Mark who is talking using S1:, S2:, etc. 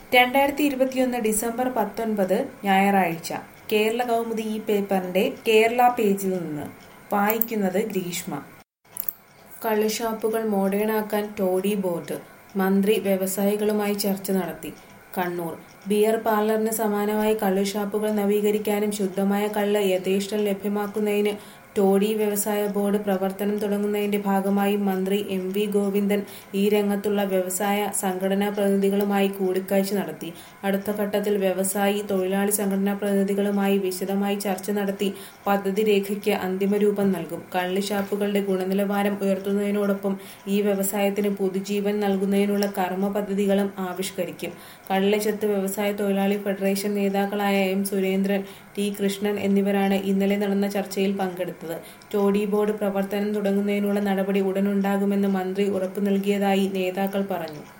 S1: രണ്ടായിരത്തി ഇരുപത്തിയൊന്ന് ഡിസംബർ പത്തൊൻപത് ഞായറാഴ്ച കേരള കൗമുദി ഈ പേപ്പറിന്റെ കേരള പേജിൽ നിന്ന് വായിക്കുന്നത് ഗ്രീഷ്മ കള്ളുഷാപ്പുകൾ മോഡേണാക്കാൻ ടോഡി ബോർഡ് മന്ത്രി വ്യവസായികളുമായി ചർച്ച നടത്തി കണ്ണൂർ ബിയർ പാർലറിന് സമാനമായി കള്ളുഷാപ്പുകൾ നവീകരിക്കാനും ശുദ്ധമായ കള്ള് യഥേഷ്ടം ലഭ്യമാക്കുന്നതിന് ടോഡി വ്യവസായ ബോർഡ് പ്രവർത്തനം തുടങ്ങുന്നതിന്റെ ഭാഗമായി മന്ത്രി എം വി ഗോവിന്ദൻ ഈ രംഗത്തുള്ള വ്യവസായ സംഘടനാ പ്രതിനിധികളുമായി കൂടിക്കാഴ്ച നടത്തി അടുത്ത ഘട്ടത്തിൽ വ്യവസായി തൊഴിലാളി സംഘടനാ പ്രതിനിധികളുമായി വിശദമായി ചർച്ച നടത്തി പദ്ധതി രേഖയ്ക്ക് അന്തിമ രൂപം നൽകും കള്ള് ഷാപ്പുകളുടെ ഗുണനിലവാരം ഉയർത്തുന്നതിനോടൊപ്പം ഈ വ്യവസായത്തിന് പുതുജീവൻ നൽകുന്നതിനുള്ള കർമ്മ പദ്ധതികളും ആവിഷ്കരിക്കും കള്ളച്ചത്ത് വ്യവസായ തൊഴിലാളി ഫെഡറേഷൻ നേതാക്കളായ എം സുരേന്ദ്രൻ ടി കൃഷ്ണൻ എന്നിവരാണ് ഇന്നലെ നടന്ന ചർച്ചയിൽ പങ്കെടുത്തത് ടോഡി ബോർഡ് പ്രവർത്തനം തുടങ്ങുന്നതിനുള്ള നടപടി ഉടനുണ്ടാകുമെന്ന് മന്ത്രി ഉറപ്പു നൽകിയതായി നേതാക്കൾ പറഞ്ഞു